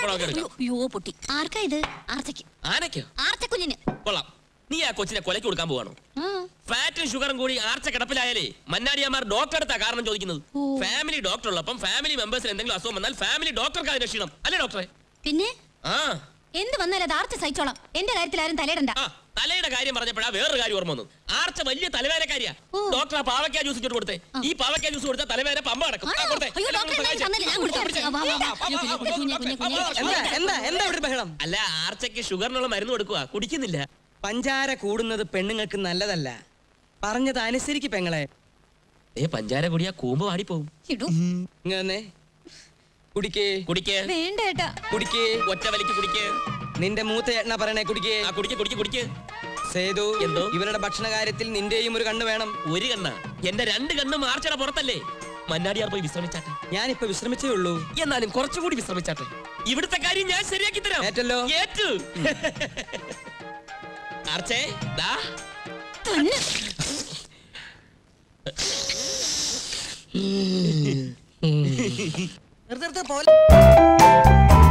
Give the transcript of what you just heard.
വേണമെങ്കിൽ എടുക്കാം അയ്യോ പൊട്ടി ആർക്കാ ഇത് ആർച്ചയ്ക്ക് ആനയ്ക്കോ ആർച്ചക്കുഞ്ഞിന് കൊള്ളാം നീ ആ കൊച്ചിനെ കൊലയ്ക്ക് കൊടുക്കാൻ പോവാണോ ഫാറ്റും ഷുഗറും കൂടി ആർച്ച കിടപ്പിലായാലേ മന്നാടിയമാർ ഡോക്ടർ അടുത്താ കാരണം ചോദിക്കുന്നത് ഓ. ഫാമിലി ഡോക്ടർ ഉള്ളപ്പം ഫാമിലി മെമ്പേഴ്സിന് എന്തെങ്കിലും അസുഖം വന്നാൽ ഫാമിലി ഡോക്ടർക്ക് അതിന് ക്ഷീണം അല്ലേ ഡോക്ടറെ പിന്നെ ആ എന്ത് വന്നാലും അത് ആർച്ച സഹിച്ചോളാം എന്റെ കാര്യത്തിൽ ആരും തലയിടണ്ട ആ തലയുടെ കാര്യം പറഞ്ഞപ്പോഴാ വേറൊരു കാര്യം ഓർമ്മ വന്നു ആർച്ച വലിയ തലവേദനക്കാരിയാ ഓ. ഡോക്ടർ ആ പാവയ്ക്ക ജ്യൂസ് ഇങ്ങോട്ട് കൊടുത്തേ ഈ പാവയ്ക്ക ജ്യൂസ് കൊടുത്താൽ തലവേദന പമ്പ നടക്കും ആ, ആണോ? കൊടുത്തേ. അയ്യോ, എല്ലാം ഡോക്ടറെ ഒന്ന് എന്തായാലും തന്നില്ല. ഞാൻ സഹായിച്ചേ. കൊടുക്കാം. ആ, വാ, വാ, വാ. അയ്യോ, കുഞ്ഞെ, കുഞ്ഞെ, കുഞ്ഞെ, കുഞ്ഞെ. എന്താ എന്താ എന്താ ഇവിടെ ബഹളം അല്ല ആർച്ചയ്ക്ക് ഷുഗറിനുള്ള മരുന്ന് കൊടുക്കുക കുടിക്കുന്നില്ല പഞ്ചാര കൂടുന്നത് പെണ്ണുങ്ങൾക്ക് നല്ലതല്ല പറഞ്ഞത് അനുസരിക്ക് പെങ്ങളെ ഏ പഞ്ചാര കുടിയാ കൂമ്പ് വാടിപ്പോവും ഇടൂ. ഇങ്ങനെ കുടിക്കേ കുടിക്ക് വേണ്ട ഏട്ടാ കുടിക്കേ ഒറ്റ വലിക്ക് കുടിക്ക് നിന്റെ മൂത്ത എണ്ണ പറയണേ കുടിക്കേ ആ കുടിക്ക് കുടിക്ക് കുടിക്ക് സേതു എന്തോ? ഇവരുടെ ഭക്ഷണ കാര്യത്തിൽ നിന്റെയും ഒരു കണ്ണ് വേണം ഒരു കണ്ണ എന്റെ രണ്ട് കണ്ണും ആർച്ചയുടെ പുറത്തല്ലേ മന്നാടിയാർ പോയി വിശ്രമിച്ചാട്ടെ ഞാനിപ്പോ വിശ്രമിച്ചേ ഉള്ളൂ എന്നാലും കുറച്ചുകൂടി വിശ്രമിച്ചാട്ടെ ഇവിടുത്തെ കാര്യം ഞാൻ ശരിയാക്കി തരാം ഏറ്റല്ലോ? ഏറ്റു ആർച്ചേ ദാ തന്നെ നിർത്ത് നിർത്ത് പോലെ